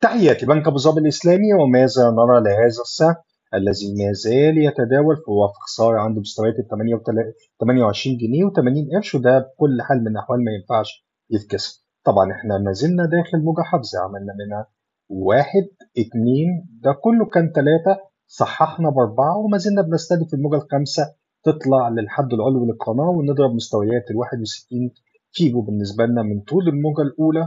تحياتي بنك أبو ظبي الإسلامي وماذا نرى لهذا السهم الذي ما زال يتداول في وفق خسارة عند مستويات ال 28 جنيه و80 قرش وده بكل حال من الأحوال ما ينفعش يتكسر طبعا احنا ما زلنا داخل موجة حافظة عملنا منها واحد اتنين ده كله كان تلاتة صححنا بأربعة وما زلنا بنستهدف الموجة الخامسة تطلع للحد العلوي للقناة ونضرب مستويات ال 61 فيبو بالنسبة لنا من طول الموجة الأولى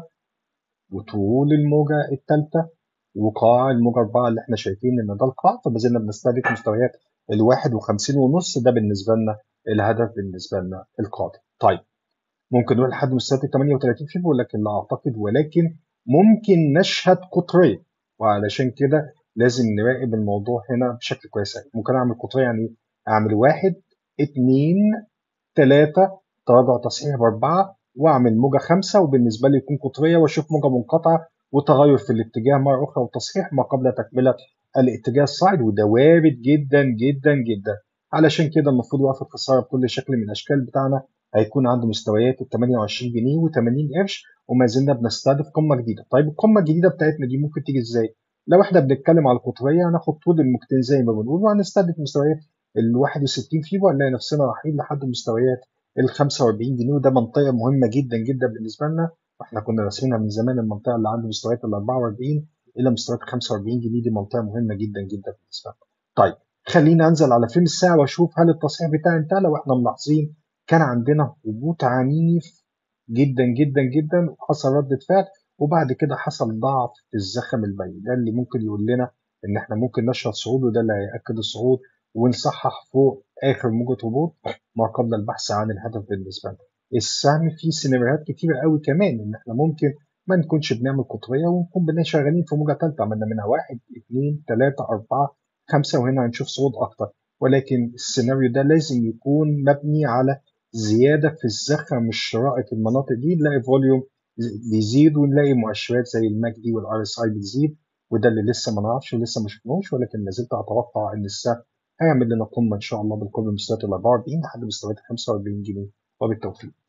وطول الموجة الثالثة وقاع الموجة أربعة اللي احنا شايفين إن ده القاع فما زلنا بنستهدف مستويات ال 51 ونص ده بالنسبة لنا الهدف بالنسبة لنا القادم. طيب ممكن نروح لحد مستويات ال 38 فيبو لكن لا أعتقد ولكن ممكن نشهد قطرية وعلشان كده لازم نراقب الموضوع هنا بشكل كويس قوي ممكن أعمل قطرية يعني أعمل واحد اتنين تلاتة تراجع تصحيح بأربعة واعمل موجة خمسة وبالنسبة لي يكون قطرية واشوف موجة منقطعة وتغير في الاتجاه مرة أخرى وتصحيح ما قبل تكملة الاتجاه الصاعد وده وارد جدا جدا جدا علشان كده المفروض وقف الخسارة بكل شكل من الأشكال بتاعنا هيكون عنده مستويات ال 28 جنيه و80 قرش وما زلنا بنستهدف قمة جديدة طيب القمة الجديدة بتاعتنا دي ممكن تيجي ازاي؟ لو احنا بنتكلم على القطرية هناخد طول الموجتين زي ما بنقول وهنستهدف مستويات ال 61 فيبو هنلاقي نفسنا رايحين لحد مستويات ال 45 جنيه وده منطقه مهمه جدا جدا بالنسبه لنا واحنا كنا راسمينها من زمان المنطقه اللي عند مستويات ال 44 الى مستويات 45 جنيه دي منطقه مهمه جدا جدا بالنسبه لنا. طيب خلينا انزل على فيلم الساعه واشوف هل التصحيح بتاعي انتهى لو احنا ملاحظين كان عندنا هبوط عنيف جدا جدا جدا وحصل ردة فعل وبعد كده حصل ضعف في الزخم البيني ده اللي ممكن يقول لنا ان احنا ممكن نشهد صعود وده اللي هيأكد الصعود ونصحح فوق اخر موجة هبوط ما قبل البحث عن الهدف بالنسبه لنا. السهم فيه سيناريوهات كتيره قوي كمان ان احنا ممكن ما نكونش بنعمل قطريه ونكون بنا شغالين في موجه ثالثه عملنا منها واحد اثنين ثلاثه اربعه خمسه وهنا هنشوف صعود اكتر ولكن السيناريو ده لازم يكون مبني على زياده في الزخم الشرائي في المناطق دي نلاقي فوليوم بيزيد ونلاقي مؤشرات زي الماكدي والار اس اي بتزيد وده اللي لسه ما نعرفش ولسه ما شفناهوش ولكن ما زلت اتوقع ان السهم هيعمل لنا قمه ان شاء الله بالقرب من مستويات ال 44 لحد مستويات 45 جنيه وبالتوفيق